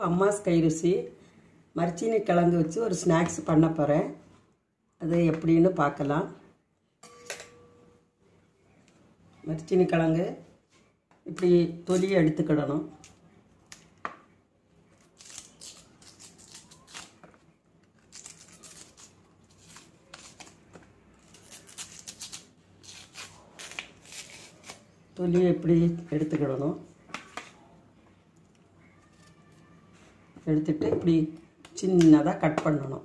அம்மாஸ் கை ருசி மரிச்சீனி கிழங்கு வச்சு ஒரு ஸ்நாக்ஸ் பண்ண போகிறேன் அது எப்படின்னு பார்க்கலாம் மரிச்சீனி கிழங்கு இப்படி தொலியை எடுத்துக்கிடணும் தொலியை இப்படி எடுத்துக்கிடணும் எடுத்துட்டு இப்படி சின்னதாக கட் பண்ணணும்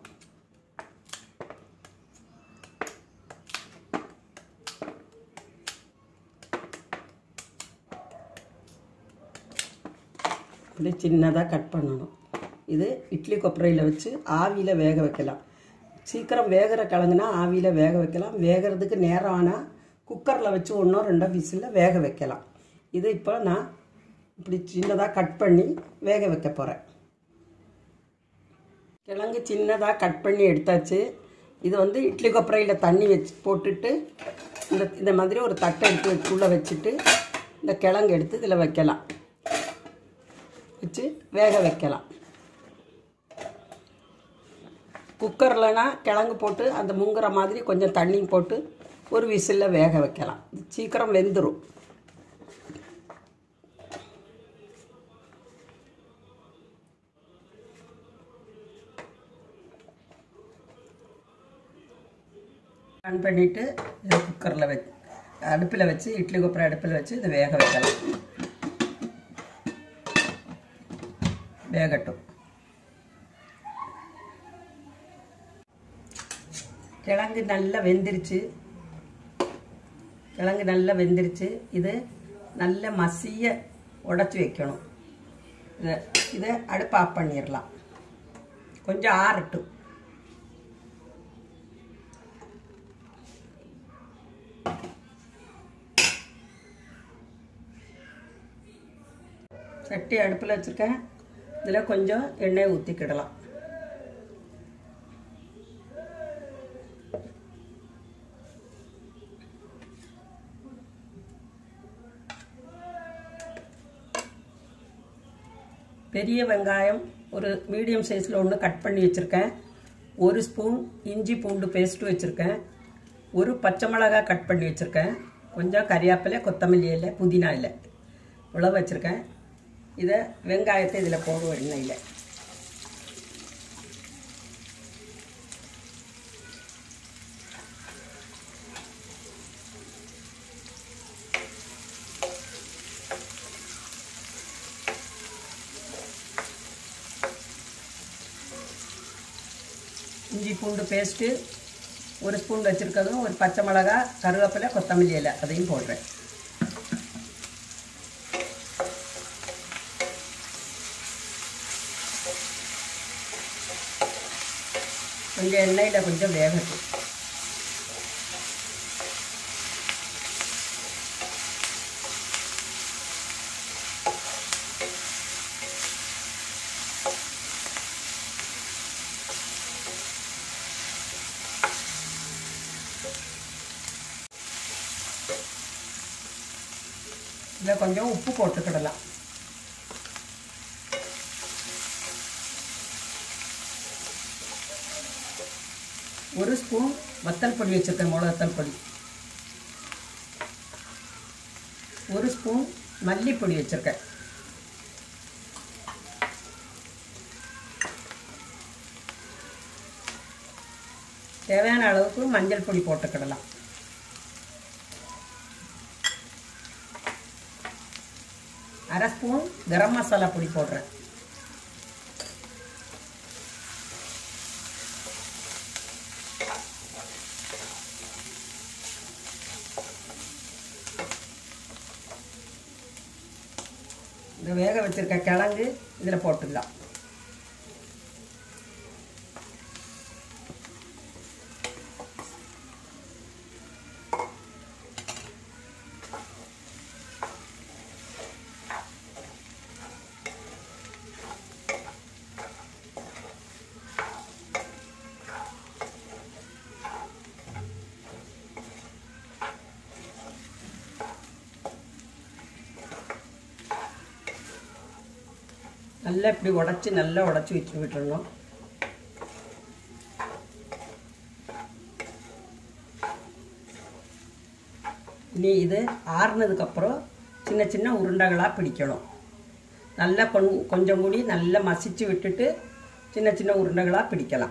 இப்படி சின்னதாக கட் பண்ணணும் இது இட்லி கொப்பரையில் வச்சு ஆவியில் வேக வைக்கலாம் சீக்கிரம் வேகிற கிழங்குனா ஆவியில் வேக வைக்கலாம் வேகிறதுக்கு நேரம் ஆனால் குக்கரில் வச்சு ஒன்றோ ரெண்டோ விசிலில் வேக வைக்கலாம் இது இப்போ நான் இப்படி சின்னதாக கட் பண்ணி வேக வைக்க போகிறேன் கிழங்கு சின்னதாக கட் பண்ணி எடுத்தாச்சு இது வந்து இட்லி கொப்பரையில் தண்ணி வச்சு போட்டுட்டு இந்த இந்த மாதிரி ஒரு தட்டை எடுத்து வச்சு உள்ளே வச்சுட்டு இந்த கிழங்கு எடுத்து இதில் வைக்கலாம் வச்சு வேக வைக்கலாம் குக்கர்லனா கிழங்கு போட்டு அந்த முங்குற மாதிரி கொஞ்சம் தண்ணி போட்டு ஒரு விசிலில் வேக வைக்கலாம் சீக்கிரம் வெந்துடும் ஆன் பண்ணிவிட்டு இதை குக்கரில் வச்சு அடுப்பில் வச்சு இட்லி குப்பரை அடுப்பில் வச்சு இதை வேக வைக்கலாம் வேகட்டும் கிழங்கு நல்லா வெந்துருச்சு கிழங்கு நல்லா வெந்துருச்சு இது நல்ல மசிய உடச்சி வைக்கணும் இதை இதை அடுப்பு ஆஃப் பண்ணிடலாம் கொஞ்சம் ஆறட்டும் சட்டி அடுப்பில் வச்சுருக்கேன் இதில் கொஞ்சம் எண்ணெய் ஊற்றிக்கிடலாம் பெரிய வெங்காயம் ஒரு மீடியம் சைஸில் ஒன்று கட் பண்ணி வச்சுருக்கேன் ஒரு ஸ்பூன் இஞ்சி பூண்டு பேஸ்ட்டு வச்சுருக்கேன் ஒரு பச்சை மிளகாய் கட் பண்ணி வச்சுருக்கேன் கொஞ்சம் கறியாப்பிலை கொத்தமல்லி இலை புதினா இலை இவ்வளோ வச்சுருக்கேன் இதை வெங்காயத்தை இதில் போடுவோம் எண்ணெயில் இஞ்சி பூண்டு பேஸ்ட்டு ஒரு ஸ்பூன் வச்சுருக்கதும் ஒரு பச்சை மிளகா கருவேப்பிலை கொத்தமல்லி இலை அதையும் போடுறேன் கொஞ்சம் எண்ணெயில் கொஞ்சம் வேகட்டும் இதில் கொஞ்சம் உப்பு போட்டுக்கிடலாம் ஒரு ஸ்பூன் வத்தல் பொடி வச்சுருக்கேன் மிளகத்தல் பொடி ஒரு ஸ்பூன் மல்லிப்பொடி வச்சுருக்கேன் தேவையான அளவுக்கு மஞ்சள் பொடி போட்டுக்கிடலாம் அரை ஸ்பூன் கரம் மசாலா பொடி போடுறேன் இந்த வேக வச்சிருக்க கிழங்கு இதில் போட்டுக்கலாம் நல்லா இப்படி உடச்சி நல்லா உடச்சி வச்சு விட்டுறணும் இனி இது ஆறுனதுக்கப்புறம் சின்ன சின்ன உருண்டைகளாக பிடிக்கணும் நல்லா கொஞ் கொஞ்சம் கூடி நல்லா மசிச்சு விட்டுட்டு சின்ன சின்ன உருண்டைகளாக பிடிக்கலாம்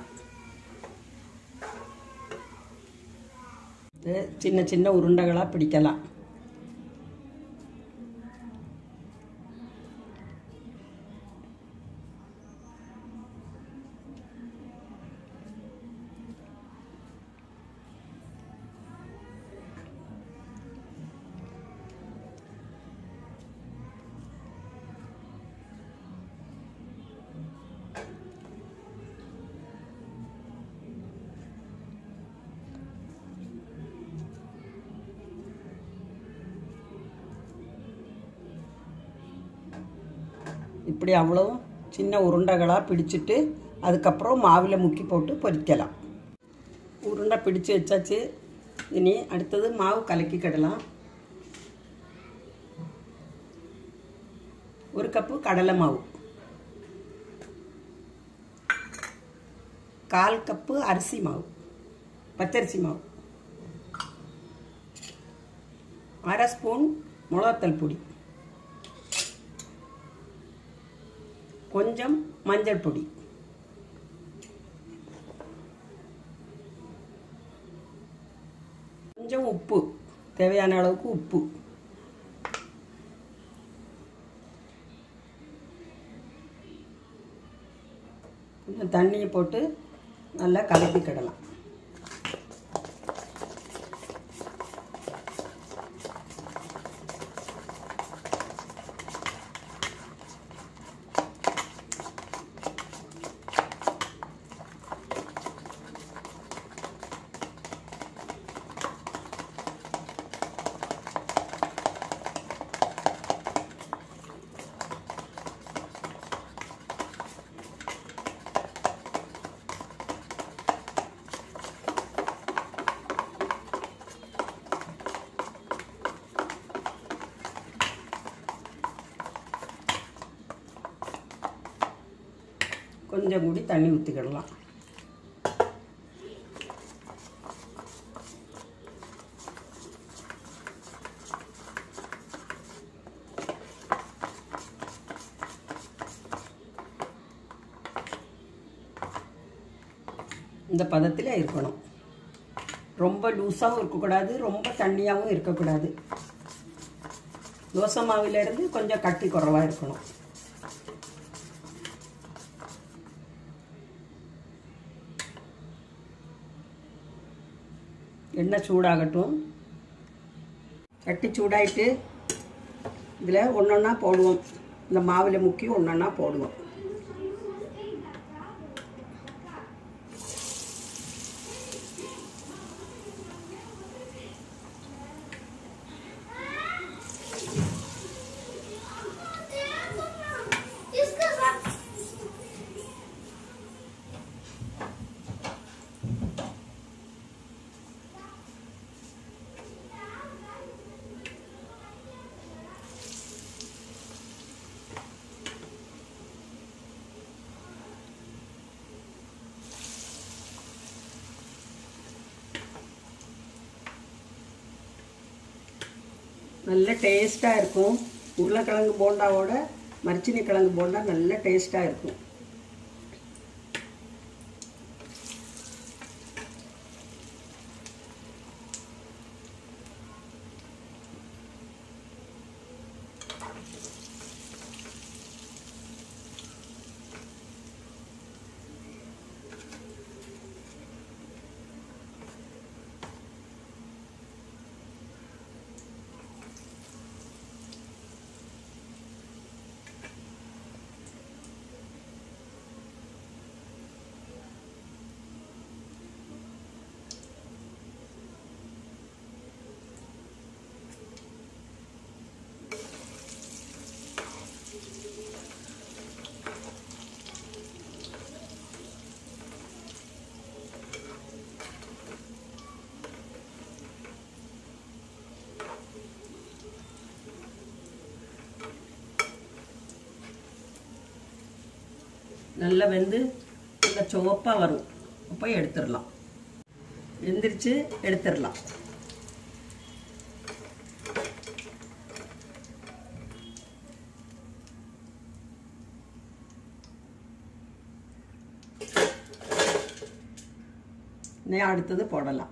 இது சின்ன சின்ன உருண்டைகளாக பிடிக்கலாம் இப்படி அவ்வளவும் சின்ன உருண்டைகளாக பிடிச்சிட்டு அதுக்கப்புறம் மாவில் முக்கி போட்டு பொரிக்கலாம் உருண்டை பிடிச்சு வச்சாச்சு இனி அடுத்தது மாவு கலக்கிக்கிடலாம் ஒரு கப்பு கடலை மாவு கால் கப்பு அரிசி மாவு பச்சரிசி மாவு அரை ஸ்பூன் மிளகாத்தல் பொடி கொஞ்சம் மஞ்சள் பொடி கொஞ்சம் உப்பு தேவையான அளவுக்கு உப்பு கொஞ்சம் தண்ணியை போட்டு நல்லா கலக்கிக்கிடலாம் கொஞ்சம் கூடி தண்ணி ஊற்றிக்கிடலாம் இந்த பதத்தில் இருக்கணும் ரொம்ப லூஸாகவும் இருக்கக்கூடாது ரொம்ப தண்ணியாகவும் இருக்கக்கூடாது தோசை மாவிலேருந்து கொஞ்சம் கட்டி குறவாக இருக்கணும் எண்ணெய் சூடாகட்டும் சட்டி சூடாயிட்டு இதில் ஒன்றொன்னா போடுவோம் இந்த மாவில் முக்கி ஒன்றொன்னா போடுவோம் इसका साथ நல்ல டேஸ்ட்டாக இருக்கும் உருளைக்கிழங்கு போண்டாவோட மரிச்சினி கிழங்கு போண்டா நல்ல டேஸ்ட்டாக இருக்கும் நல்லா வெந்து நல்லா சிவப்பாக வரும் அப்போ எடுத்துடலாம் எந்திரிச்சு எடுத்துடலாம் இன்னும் அடுத்தது போடலாம்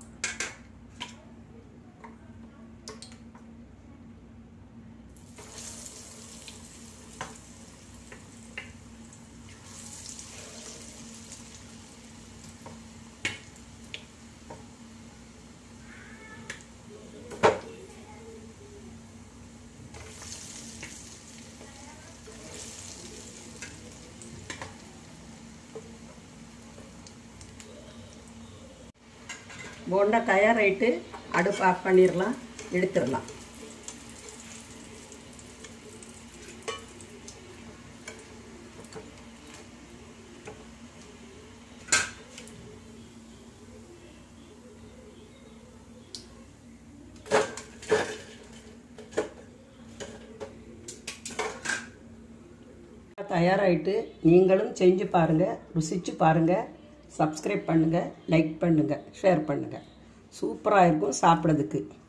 போண்டா தயாராகிட்டு அடுப்பு ஆஃப் பண்ணிடலாம் எடுத்துடலாம் தயாராகிட்டு நீங்களும் செஞ்சு பாருங்கள் ருசிச்சு பாருங்கள் சப்ஸ்கிரைப் பண்ணுங்கள் லைக் பண்ணுங்கள் ஷேர் பண்ணுங்கள் சூப்பராக இருக்கும் சாப்பிட்றதுக்கு